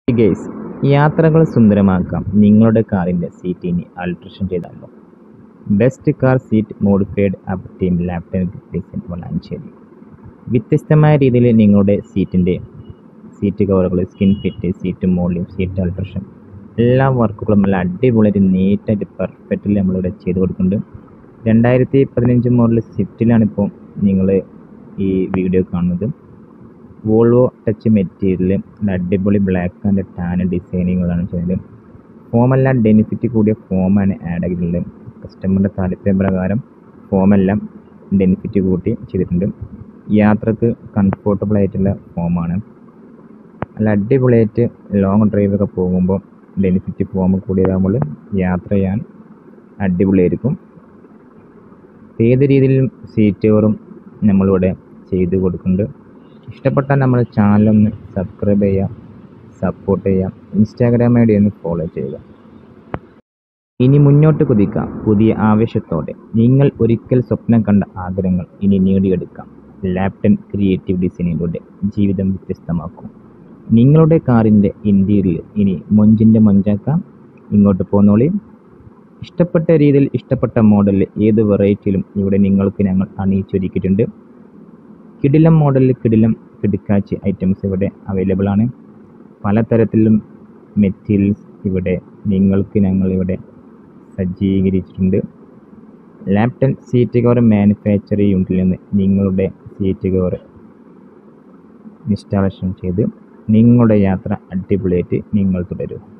guys യാത്രകൾ സുന്ദരമാക്കാം നിങ്ങളുടെ കാറിൻ്റെ സീറ്റ് ഇനി അൾട്രേഷൻ ചെയ്താലോ best car seat modified up team laptop design Valanchery വ്യത്യസ്തമായ രീതിയിൽ നിങ്ങളുടെ സീറ്റിൻ്റെ സീറ്റ് കവറുകൾ സ്കിൻ ഫിറ്റ് സീറ്റ് മോളിയും സീറ്റ് അൾട്രേഷൻ എല്ലാ വർക്കുകളും നല്ല അടിപൊളിയായിട്ട് നീറ്റായിട്ട് പെർഫെക്റ്റിൽ നമ്മളിവിടെ ചെയ്ത് കൊടുക്കുന്നുണ്ട് രണ്ടായിരത്തി പതിനഞ്ച് മോഡൽ സ്വിഫ്റ്റിലാണിപ്പോൾ നിങ്ങൾ ഈ വീഡിയോ കാണുന്നത് വോൾവോ ടച്ച് മെറ്റീരിയൽ അടിപൊളി ബ്ലാക്ക് ആൻഡ് ടാൻ ഡിസൈനിങ്ങുകളാണ് ചെയ്യുന്നത് ഫോമെല്ലാം ബെനിഫിറ്റ് കൂടിയ ഫോമാണ് ആഡ് ആക്കിയിട്ടുള്ളത് കസ്റ്റമറുടെ താല്പര്യപ്രകാരം ഫോമെല്ലാം ബെനിഫിറ്റ് കൂട്ടി ചെയ്തിട്ടുണ്ട് യാത്രക്ക് കംഫർട്ടബിൾ ആയിട്ടുള്ള ഫോമാണ് നല്ല അടിപൊളിയായിട്ട് ലോങ് ഡ്രൈവൊക്കെ പോകുമ്പോൾ ബെനിഫിറ്റ് ഫോം കൂടിയതാകുമ്പോൾ യാത്ര ചെയ്യാൻ അടിപൊളിയായിരിക്കും ഏത് രീതിയിലും സീറ്റ് കവറും നമ്മളിവിടെ ചെയ്ത് കൊടുക്കുന്നുണ്ട് ഇഷ്ടപ്പെട്ടാൽ നമ്മുടെ ചാനലൊന്ന് സബ്സ്ക്രൈബ് ചെയ്യുക സപ്പോർട്ട് ചെയ്യുക ഇൻസ്റ്റാഗ്രാം ഐ ഡി ഒന്ന് ഫോളോ ചെയ്യുക ഇനി മുന്നോട്ട് കുതിക്കാം പുതിയ ആവേശത്തോടെ നിങ്ങൾ ഒരിക്കൽ സ്വപ്നം കണ്ട ആഗ്രഹങ്ങൾ ഇനി നേടിയെടുക്കാം ലാപ്ടൺ ക്രിയേറ്റീവ് ഡിസൈനിലൂടെ ജീവിതം വ്യത്യസ്തമാക്കും നിങ്ങളുടെ കാറിൻ്റെ ഇൻറ്റീരിയൽ ഇനി മൊഞ്ചിൻ്റെ മൊഞ്ചാക്കാം ഇങ്ങോട്ട് പോന്നോളി ഇഷ്ടപ്പെട്ട രീതിയിൽ ഇഷ്ടപ്പെട്ട മോഡലിൽ ഏത് വെറൈറ്റിയിലും ഇവിടെ നിങ്ങൾക്ക് ഞങ്ങൾ അണിയിച്ചൊരുക്കിയിട്ടുണ്ട് കിടിലം മോഡലിൽ കിടിലം കിടുക്കാച്ചി ഐറ്റംസ് ഇവിടെ അവൈലബിൾ ആണ് പലതരത്തിലും മെറ്റീരിയൽസ് ഇവിടെ നിങ്ങൾക്ക് ഞങ്ങൾ ഇവിടെ സജ്ജീകരിച്ചിട്ടുണ്ട് ലാപ്ടൺ സീറ്റ് കവർ മാനുഫാക്ചർ യൂണിറ്റിൽ നിന്ന് നിങ്ങളുടെ സീറ്റ് കവർ ഇൻസ്റ്റാളേഷൻ ചെയ്ത് നിങ്ങളുടെ യാത്ര അടിപൊളിയായിട്ട് നിങ്ങൾ തുടരൂ